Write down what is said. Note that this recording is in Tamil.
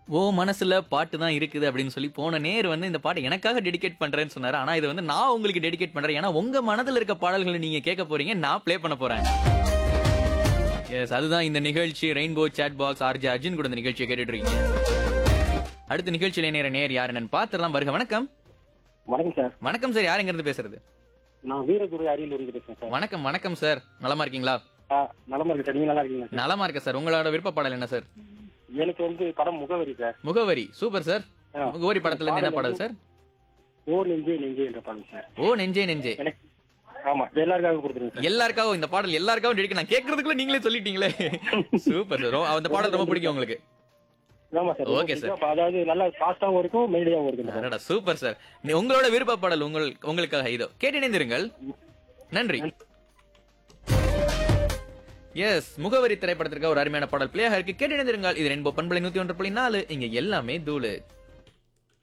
ஓ மனசுல பாட்டு தான் இருக்குது அப்படின்னு சொல்லி போன நேர் வந்து இந்த பாட்டை எனக்காக டெடிகேட் பண்றேன்னு சொன்னாரு ஆனா இது வந்து நான் உங்களுக்கு டெடிகேட் பண்றேன் ஏன்னா உங்க மனதுல இருக்க பாடல்களை நீங்க கேட்க போறீங்க நான் ப்ளே பண்ண போறேன் எஸ் அதுதான் இந்த நிகழ்ச்சி rainbow chat box R J Arjun கூட இந்த நிகழ்ச்சியை கேட்டுட்டு இருக்கீங்க அடுத்த நிகழ்ச்சியில நேர நேர் யார் என்னன்னு பாத்துடலாம் வருக வணக்கம் வணக்கம் சார் வணக்கம் சார் யார் எங்க இருந்து பேசுறது நான் வீரதுரை அரியலூர் இருந்து பேசுறேன் சார் வணக்கம் வணக்கம் சார் நலமா இருக்கீங்களா ஆ, நலமா இருக்கு சார் நீங்க நல்லா இருக்கீங்களா சார் நலமா இருக்க சார் உங்களோட விருப்ப பாடல் என்ன சார் எனக்கு வந்து படம் முகவரி சார் முகவரி சூப்பர் சார் ஆ. முகவரி படத்துல இருந்து என்ன பாடல் சார் ஓ நெஞ்சே நெஞ்சே என்ற பாடம் சார் ஓ நெஞ்சே நெஞ்சே எனக்கு ஆமா எல்லாருக்காக கொடுத்துருங்க சார் எல்லாருக்காகவும் இந்த பாடல் எல்லாருக்காகவும் டெடிக்க நான் கேட்கறதுக்குள்ள நீங்களே சொல்லிட்டீங்களே சூப்பர் சார் அந்த பாடல் ரொம்ப பிடிக்கும் உங்களுக்கு ஆமா சார் Okay, sir. அப்ப அதாவது நல்லா ஃபாஸ்டாவும் இருக்கும் மெயிலியாவும் இருக்கும் சார் அடடா சூப்பர் சார் நீ- உங்களோட விருப்ப பாடல் உங்கள் உங்களுக்காக இதோ கேட்டு இணைந்திருங்கள் நன்றி எஸ் முகவரி திரைப்படத்திற்கு ஒரு அருமையான பாடல் பிளேயாக இருக்கு கேட்டு இணைந்திருங்கள் இது ரென்போ பண்பலை நூத்தி ஒன்று புள்ளி நாலு இங்க எல்லாமே தூளு